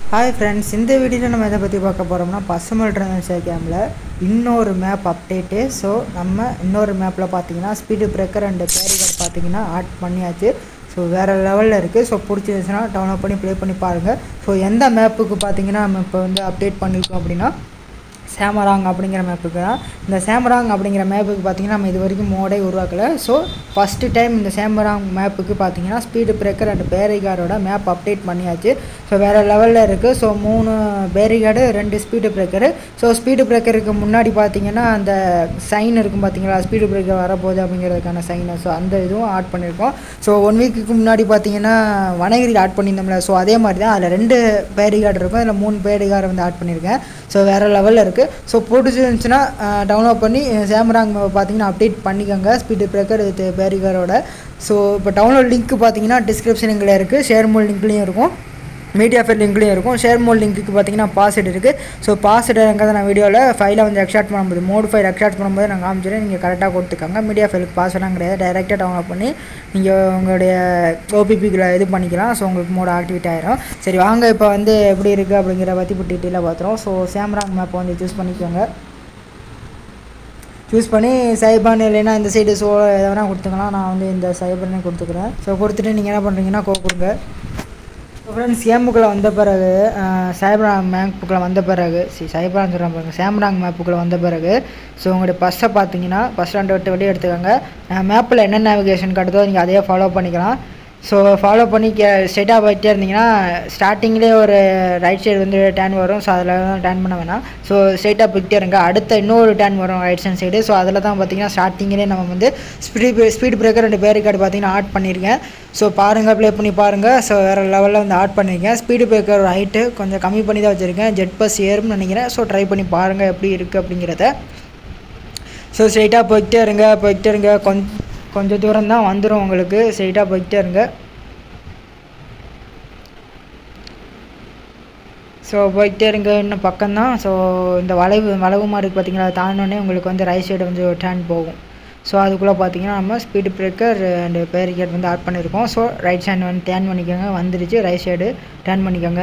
hi friends இந்த வீடியோவில் நம்ம எதை பற்றி பார்க்க போகிறோம்னா பசுமல் ட்ரான்ஸ்ஃபர் கேமில் இன்னொரு மேப் அப்டேட்டு ஸோ நம்ம இன்னொரு மேப்பில் பார்த்தீங்கன்னா ஸ்பீடு பிரேக்கர் அண்ட் பேரிகர் பார்த்தீங்கன்னா ஆட் பண்ணியாச்சு ஸோ வேறு லெவலில் இருக்குது ஸோ பிடிச்சிருந்துச்சுன்னா டவுன்லோட் பண்ணி ப்ளே பண்ணி பாருங்கள் ஸோ எந்த மேப்புக்கு பார்த்தீங்கன்னா நம்ம இப்போ வந்து அப்டேட் பண்ணியிருக்கோம் அப்படின்னா சேமராங் அப்படிங்கிற மேப்புக்கு தான் இந்த சேமராங் அப்படிங்கிற மேப்புக்கு பார்த்தீங்கன்னா நம்ம இது வரைக்கும் மோடே உருவாக்கலை ஸோ ஃபஸ்ட்டு டைம் இந்த சேமராங் மேப்புக்கு பார்த்தீங்கன்னா ஸ்பீடு பிரேக்கர் அண்ட் பேரிகார்டோட மேப் அப்டேட் பண்ணியாச்சு ஸோ வேறு லெவலில் இருக்குது ஸோ மூணு பேரிகார்டு ரெண்டு ஸ்பீடு பிரேக்கரு ஸோ ஸ்பீடு பிரேக்கருக்கு முன்னாடி பார்த்தீங்கன்னா அந்த சைன் இருக்கும் பார்த்தீங்களா ஸ்பீடு பிரேக்கர் வரப்போகுது அப்படிங்கிறதுக்கான சைனு ஸோ அந்த இதுவும் ஆட் பண்ணியிருக்கோம் ஸோ ஒன் வீக்குக்கு முன்னாடி பார்த்தீங்கன்னா வனகிரி ஆட் பண்ணியிருந்தோம்ல ஸோ அதே மாதிரி தான் அதில் ரெண்டு பேரிகார்டு இருக்கும் அதில் மூணு பேரிகார்டு வந்து ஆட் பண்ணியிருக்கேன் ஸோ வேறு லெவலில் இருக்குது ஸோ பிடிச்சிருந்துச்சுன்னா டவுன்லோட் பண்ணி சேமராங் பார்த்தீங்கன்னா அப்டேட் பண்ணிக்கோங்க ஸ்பீடு பிரேக்கர் வித் பேரிகாரோட ஸோ இப்போ டவுன்லோட் லிங்க் பார்த்தீங்கன்னா டிஸ்கிரிப்ஷனுங்களே இருக்குது ஷேர் மோல் லிங்க்லேயும் இருக்கும் மீடியா ஃபைல் லிங்க்லேயும் இருக்கும் ஷேர் மோல் லிங்க்கு பார்த்தீங்கன்னா பாஸ்வேர்டு இருக்குது ஸோ பாஸ்வேர்டு எங்கிறத நான் வீடியோவில் ஃபைலை வந்து எக்ஸ்ட்ராக்ட் பண்ணும்போது மோடு ஃபைல் எக்ஸ்ட்ராக்ட் பண்ணும்போது நான் காமிச்சிடுறேன் நீங்கள் கரெக்டாக கொடுத்துக்கோங்க மீடியா ஃபைலுக்கு பாஸ்வேர்டாக கிடையாது டைரெக்டாக டவுன்லோட் பண்ணி நீங்கள் உங்களுடைய ஓபிபிக்குள்ள இது பண்ணிக்கலாம் ஸோ உங்களுக்கு மோடு ஆக்டிவேட் ஆயிரும் சரி வாங்க இப்போ வந்து எப்படி இருக்குது அப்படிங்கிற பற்றி இப்போ டீட்டெயிலாக பார்த்துருவோம் ஸோ சேம்ராங் மேப்பை வந்து சூஸ் பண்ணிக்கோங்க சூஸ் பண்ணி சைபான் இல்லைன்னா இந்த சைடு ஸோ எதை வேணால் கொடுத்துக்கலாம் நான் வந்து இந்த சைபர்னே கொடுத்துக்கிறேன் ஸோ கொடுத்துட்டு நீங்கள் என்ன பண்ணுறீங்கன்னா கோ கொடுங்க ஃப்ரெண்ட்ஸ் கேமுக்குள்ளே வந்த பிறகு சைபராங் மேப்புக்குள்ளே வந்த பிறகு சி சைபராங் சொல்கிறேன் பாருங்க சேம்ராங் மேப்புக்குள்ளே வந்த பிறகு ஸோ உங்களுடைய பஸ்ஸை பார்த்தீங்கன்னா பஸ் ஸ்டாண்டை விட்டு வெளியே எடுத்துக்கோங்க மேப்பில் என்ன நேவிகேஷன் காட்டுதோ நீங்கள் அதையே ஃபாலோ பண்ணிக்கலாம் ஸோ ஃபாலோ பண்ணி கே ஸ்ட்ரெயிட்டாக போயிட்டே இருந்தீங்கன்னா ஸ்டார்டிங்லேயே ஒரு ரைட் சைடு வந்து டேன் வரும் ஸோ அதில் தான் டேன் பண்ண வேணாம் ஸோ ஸ்ட்ரெயிட்டாக போய்கிட்டே இருங்க அடுத்த இன்னொரு டேன் வரும் ரைட் ஹேண்ட் சைடு ஸோ அதில் தான் பார்த்தீங்கன்னா ஸ்டார்டிங்லேயே நம்ம வந்து ஸ்பீடு ஸ்பீட் பிரேக்கர் ரெண்டு பேரிகார்டு பார்த்தீங்கன்னா ஆட் பண்ணியிருக்கேன் ஸோ பாருங்கள் ப்ளே பண்ணி பாருங்கள் ஸோ வேறு லெவலில் வந்து ஆட் பண்ணியிருக்கேன் ஸ்பீடு பிரேக்கர் ஹைட்டு கொஞ்சம் கம்மி பண்ணி தான் வச்சுருக்கேன் ஜெட் பஸ் ஏறும்னு நினைக்கிறேன் ஸோ ட்ரை பண்ணி பாருங்கள் எப்படி இருக்குது அப்படிங்கிறத ஸோ ஸ்ட்ரெயிட்டாக போய்கிட்டே இருங்க போய்கிட்டே இருங்க கொஞ்சம் கொஞ்சம் தூரம் தான் வந்துடும் உங்களுக்கு ஸ்ட்ரெயிட்டாக போய்கிட்டே இருங்க ஸோ போய்கிட்டே இருங்க இன்னும் பக்கம்தான் ஸோ இந்த வளைவு வளைவு மாதிரி இருக்குது பார்த்தீங்களா தாண்டினோடனே உங்களுக்கு வந்து ரைட் சைடு வந்து டேர்ன் போகும் ஸோ அதுக்குள்ளே பார்த்தீங்கன்னா நம்ம ஸ்பீடு பிரேக்கர் அண்டு பேரிகேட் வந்து ஆட் பண்ணியிருக்கோம் ஸோ ரைட் சைடு வந்து டேர்ன் பண்ணிக்கோங்க வந்துருச்சு ரைட் சைடு டேர்ன் பண்ணிக்கோங்க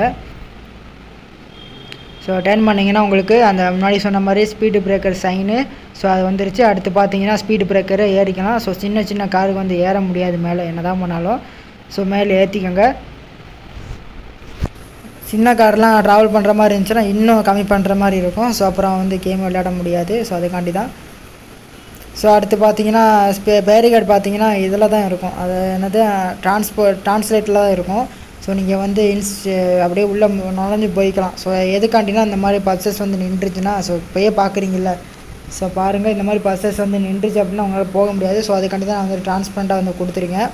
ஸோ டேர்ன் பண்ணிங்கன்னா உங்களுக்கு அந்த முன்னாடி சொன்ன மாதிரி ஸ்பீடு பிரேக்கர் சைனு ஸோ அது வந்துருச்சு அடுத்து பார்த்தீங்கன்னா ஸ்பீடு பிரேக்கரை ஏறிக்கலாம் ஸோ சின்ன சின்ன காருக்கு வந்து ஏற முடியாது மேலே என்ன தான் பண்ணாலும் ஸோ மேலே ஏற்றிக்கோங்க சின்ன கார்லாம் ட்ராவல் பண்ணுற மாதிரி இருந்துச்சுன்னா இன்னும் கம்மி பண்ணுற மாதிரி இருக்கும் ஸோ அப்புறம் வந்து கேம் விளையாட முடியாது ஸோ அதுக்காண்டி தான் ஸோ அடுத்து பார்த்தீங்கன்னா ஸ்பே பேரிகார்டு பார்த்தீங்கன்னா இதில் தான் இருக்கும் அது என்னது ட்ரான்ஸ்போர்ட் ட்ரான்ஸ்லேட்டில் தான் இருக்கும் ஸோ நீங்கள் வந்து இன்ஸ் அப்படியே உள்ளே நுழைஞ்சு போய்க்கலாம் ஸோ எதுக்காண்டினா இந்த மாதிரி பஸ்ஸஸ் வந்து நின்றுச்சுன்னா ஸோ இப்போயே பார்க்குறீங்கள ஸோ பாருங்கள் இந்த மாதிரி பஸ்ஸஸ் வந்து நின்றுச்சு அப்படின்னா உங்களால் போக முடியாது ஸோ அதுக்காண்டி தான் நான் வந்து டிரான்ஸ்பரண்ட்டாக வந்து கொடுத்துருக்கேன்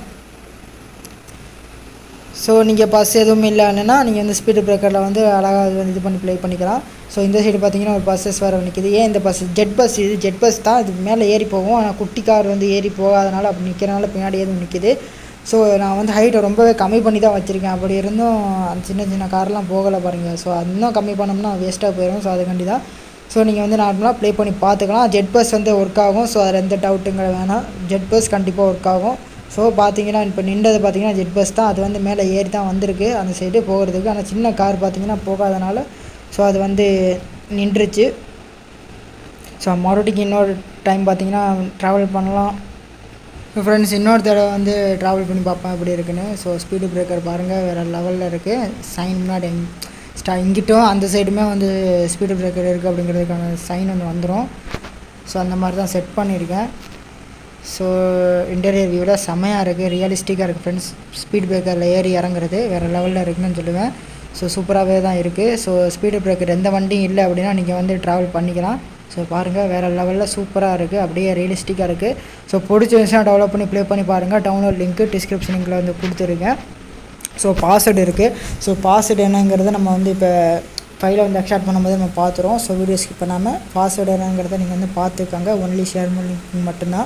ஸோ நீங்கள் பஸ் எதுவும் இல்லைன்னா நீங்கள் வந்து ஸ்பீடு பிரேக்கரில் வந்து அழகாக அது வந்து இது பண்ணி ப்ளே பண்ணிக்கலாம் ஸோ இந்த சைடு பார்த்தீங்கன்னா ஒரு பஸ்ஸஸ் வேறு நிற்கிது ஏன் இந்த பஸ் ஜெட் பஸ் இது ஜெட் பஸ் தான் இது மேலே ஏறி போகும் ஆனால் குட்டி கார் வந்து ஏறி போகாதனால அப்படி நிற்கிறனால பின்னாடி எதுவும் நிற்கிது ஸோ நான் வந்து ஹைட்டை ரொம்பவே கம்மி பண்ணி தான் வச்சுருக்கேன் அப்படி இருந்தும் அந்த சின்ன சின்ன கார்லாம் போகலை பாருங்கள் ஸோ இன்னும் கம்மி பண்ணோம்னா வேஸ்ட்டாக போயிடும் ஸோ அதுக்காண்டி தான் ஸோ நீங்கள் வந்து நார்மலாக ப்ளே பண்ணி பார்த்துக்கலாம் ஜெட் பஸ் வந்து ஒர்க் ஆகும் ஸோ அதில் எந்த டவுட்டுங்கிற வேணாம் ஜெட் பஸ் கண்டிப்பாக ஒர்க் ஆகும் ஸோ பார்த்தீங்கன்னா இப்போ நின்றது பார்த்தீங்கன்னா ஜெட் பஸ் தான் அது வந்து மேலே ஏறி தான் வந்திருக்கு அந்த சைடு போகிறதுக்கு ஆனால் சின்ன கார் பார்த்தீங்கன்னா போகாதனால ஸோ அது வந்து நின்றுச்சு ஸோ மறுபடியும் இன்னொரு டைம் பார்த்தீங்கன்னா ட்ராவல் பண்ணலாம் ஸோ ஃப்ரெண்ட்ஸ் இன்னொரு தடவை வந்து ட்ராவல் பண்ணி பார்ப்பேன் எப்படி இருக்குன்னு ஸோ ஸ்பீடு பிரேக்கர் பாருங்கள் வேறு லெவலில் இருக்குது சைன் முன்னாடி ஸ்டா இங்கிட்டும் அந்த சைடுமே வந்து ஸ்பீடு பிரேக்கர் இருக்குது அப்படிங்கிறதுக்கான சைன் வந்து வந்துடும் ஸோ அந்த மாதிரி தான் செட் பண்ணியிருக்கேன் ஸோ இன்டீரியர் வியூவில் செமையாக இருக்குது ரியலிஸ்டிக்காக இருக்குது ஃப்ரெண்ட்ஸ் ஸ்பீட் பிரேக்கரில் ஏறி இறங்குறது வேறு லெவலில் இருக்குன்னு சொல்லுவேன் ஸோ சூப்பராகவே தான் இருக்குது ஸோ ஸ்பீடு பிரேக்கர் எந்த வண்டியும் இல்லை அப்படின்னா நீங்கள் வந்து ட்ராவல் பண்ணிக்கலாம் ஸோ பாருங்கள் வேறு லெவலில் சூப்பராக இருக்குது அப்படியே ரியலிஸ்டிக்காக இருக்குது ஸோ பிடிச்சிருந்துச்சுன்னா டெவலப் பண்ணி ப்ளே பண்ணி பாருங்கள் டவுன்லோட் லிங்க்கு டிஸ்கிரிப்ஷன் லிங்கில் வந்து கொடுத்துருக்கேன் ஸோ பாஸ்வேர்டு இருக்குது ஸோ பாஸ்வேர்டு என்னங்கிறத நம்ம வந்து இப்போ ஃபைலை வந்து எக்ஸ்ட்ராக்ட் பண்ணும்போது நம்ம பார்த்துருவோம் ஸோ வீடியோ ஸ்கிப் பண்ணாமல் பாஸ்வேர்டு என்னங்கிறத நீங்கள் வந்து பார்த்துக்கோங்க ஒன்லி ஷேர் லிங்க் மட்டும்தான்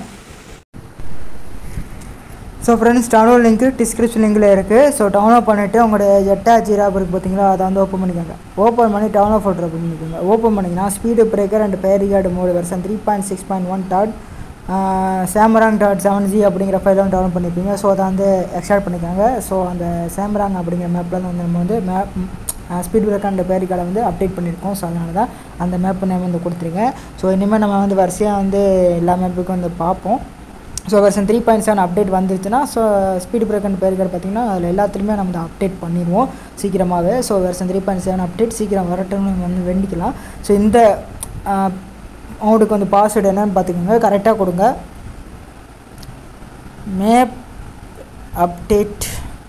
ஸோ ஃப்ரெண்ட்ஸ் டவுன்லோட் லிங்க்கு டிஸ்கிரிப்ஷன் லிங்கில் இருக்குது ஸோ டவுன்லோட் பண்ணிவிட்டு உங்களுடைய ஜெட்டா ஜீராப் இருக்குது பார்த்தீங்களா அதை வந்து ஓப்பன் பண்ணிக்கோங்க ஓப்பன் பண்ணி டவுன்லோட் ஃபோட்டோ ஓப்பன் பண்ணிக்கோங்க ஓப்பன் பண்ணிங்கன்னா speed breaker and barricade mod version three point six point one dot Semarang dot seven Z அப்படிங்கிற ஃபைல் வந்து டவுன்லோட் பண்ணியிருப்பீங்க ஸோ அதை வந்து எக்ஸ்ட்ராக்ட் பண்ணிக்கோங்க ஸோ அந்த சாமராங் அப்படிங்கிற மேப்பில் வந்து நம்ம வந்து மேப் ஸ்பீட் பிரேக்கர் அண்ட் பேரிகார்டை வந்து அப்டேட் பண்ணியிருக்கோம் ஸோ அதனால தான் அந்த மேப் நேம் வந்து கொடுத்துருக்கேன் ஸோ இனிமேல் நம்ம வந்து வரிசையாக வந்து எல்லா மேப்புக்கும் வந்து பார்ப்போம் so version three point seven update வந்துருச்சுன்னா so speed break and barricade பார்த்திங்கன்னா அதில் எல்லாத்துலேயுமே நம்ம வந்து அப்டேட் பண்ணிடுவோம் சீக்கிரமாகவே so version three point seven update சீக்கிரம் வரட்டும்னு நம்ம வந்து வேண்டிக்கலாம் ஸோ இந்த மோடுக்கு வந்து பாஸ்வேர்டு என்னன்னு பார்த்துக்கோங்க கரெக்டாக கொடுங்க map update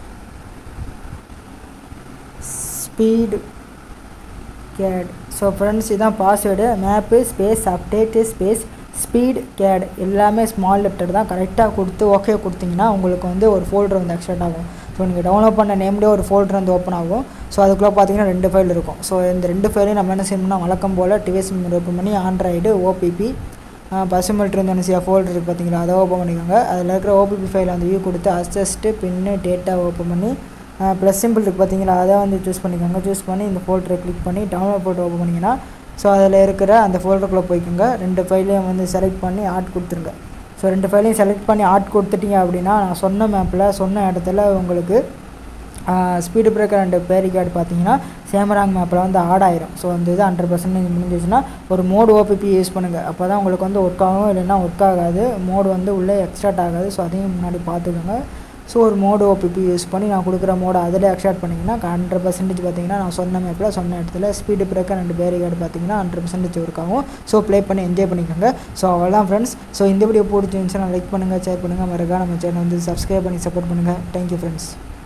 speed gate so friends இதுதான் password map space update space speed gate எல்லாமே ஸ்மால் லெட்டர் தான் கரெக்டாக கொடுத்து ஓகே கொடுத்தீங்கன்னா உங்களுக்கு வந்து ஒரு ஃபோல்டர் வந்து எக்ஸ்ட்ராட் ஆகும் ஸோ நீங்கள் டவுன்லோட் பண்ண நேம்லேயே ஒரு ஃபோல்டர் வந்து ஓப்பன் ஆகும் ஸோ அதுக்குள்ளே பார்த்தீங்கன்னா ரெண்டு ஃபைல் இருக்கும் ஸோ இந்த ரெண்டு ஃபைலையும் நம்ம என்ன செய்யணும்னா வழக்கம் போல் டிவிஎஸ் ஓப்பன் பண்ணி ஆண்ட்ராய்டு ஓபிபி பசுமல்ட்டு இருந்த சில ஃபோல்டர் இருக்குது பார்த்தீங்களா அதை ஓப்பன் பண்ணிக்கோங்க அதில் இருக்கிற ஓபிபி ஃபைலை வந்து வியூ கொடுத்து அட்ஜஸ்ட்டு பின்னு டேட்டா ஓப்பன் பண்ணி ப்ளஸ் சிம்பிள் இருக்குது பார்த்தீங்களா அதை வந்து சூஸ் பண்ணிக்கோங்க சூஸ் பண்ணி இந்த ஃபோல்டரை கிளிக் பண்ணி டவுன்லோட் ஃபோட்டோ ஓப்பன் பண்ணிங்கன்னா ஸோ அதில் இருக்கிற அந்த ஃபோல்டருக்குள்ளே போய்க்கோங்க ரெண்டு ஃபைலையும் வந்து செலக்ட் பண்ணி ஆட் கொடுத்துருங்க ஸோ ரெண்டு ஃபைலையும் செலக்ட் பண்ணி ஆட் கொடுத்துட்டீங்க அப்படின்னா நான் சொன்ன மேப்பில் சொன்ன இடத்துல உங்களுக்கு ஸ்பீடு பிரேக்கர் அண்ட் பேரிகார்டு பார்த்தீங்கன்னா சேமராங் மேப்பில் வந்து ஆட் ஆயிரும் ஸோ அந்த இது ஹண்ட்ரட் பர்சன்டேஜ் முடிஞ்சிச்சுன்னா ஒரு மோடு ஓபிபி யூஸ் பண்ணுங்கள் அப்போ தான் உங்களுக்கு வந்து ஒர்க் ஆகும் இல்லைன்னா ஒர்க் ஆகாது மோடு வந்து உள்ளே எக்ஸ்ட்ராட் ஆகாது ஸோ அதையும் முன்னாடி பார்த்துக்கோங்க ஸோ ஒரு மோடு ஓபிபி யூஸ் பண்ணி நான் கொடுக்குற மோடை அதில் எக்ஸ்ட்ராக்ட் பண்ணிங்கன்னா ஹண்ட்ரட் பர்சன்டேஜ் பார்த்தீங்கன்னா நான் சொன்ன மேப்பில் சொன்ன இடத்துல ஸ்பீடு பிரேக்கர் அண்ட் பேரிகார்டு பார்த்தீங்கன்னா ஹண்ட்ரட் பர்சன்டேஜ் ஒர்க் ஆகும் ஸோ ப்ளே பண்ணி என்ஜாய் பண்ணிக்கோங்க ஸோ அவ்வளோதான் ஃப்ரெண்ட்ஸ் ஸோ இந்த வீடியோ பிடிச்சிருந்துச்சுன்னா லைக் பண்ணுங்கள் ஷேர் பண்ணுங்கள் மறக்காம நம்ம சேனல் வந்து சப்ஸ்கிரைப் பண்ணி சப்போர்ட் பண்ணுங்கள் தேங்க்யூ ஃப்ரெண்ட்ஸ்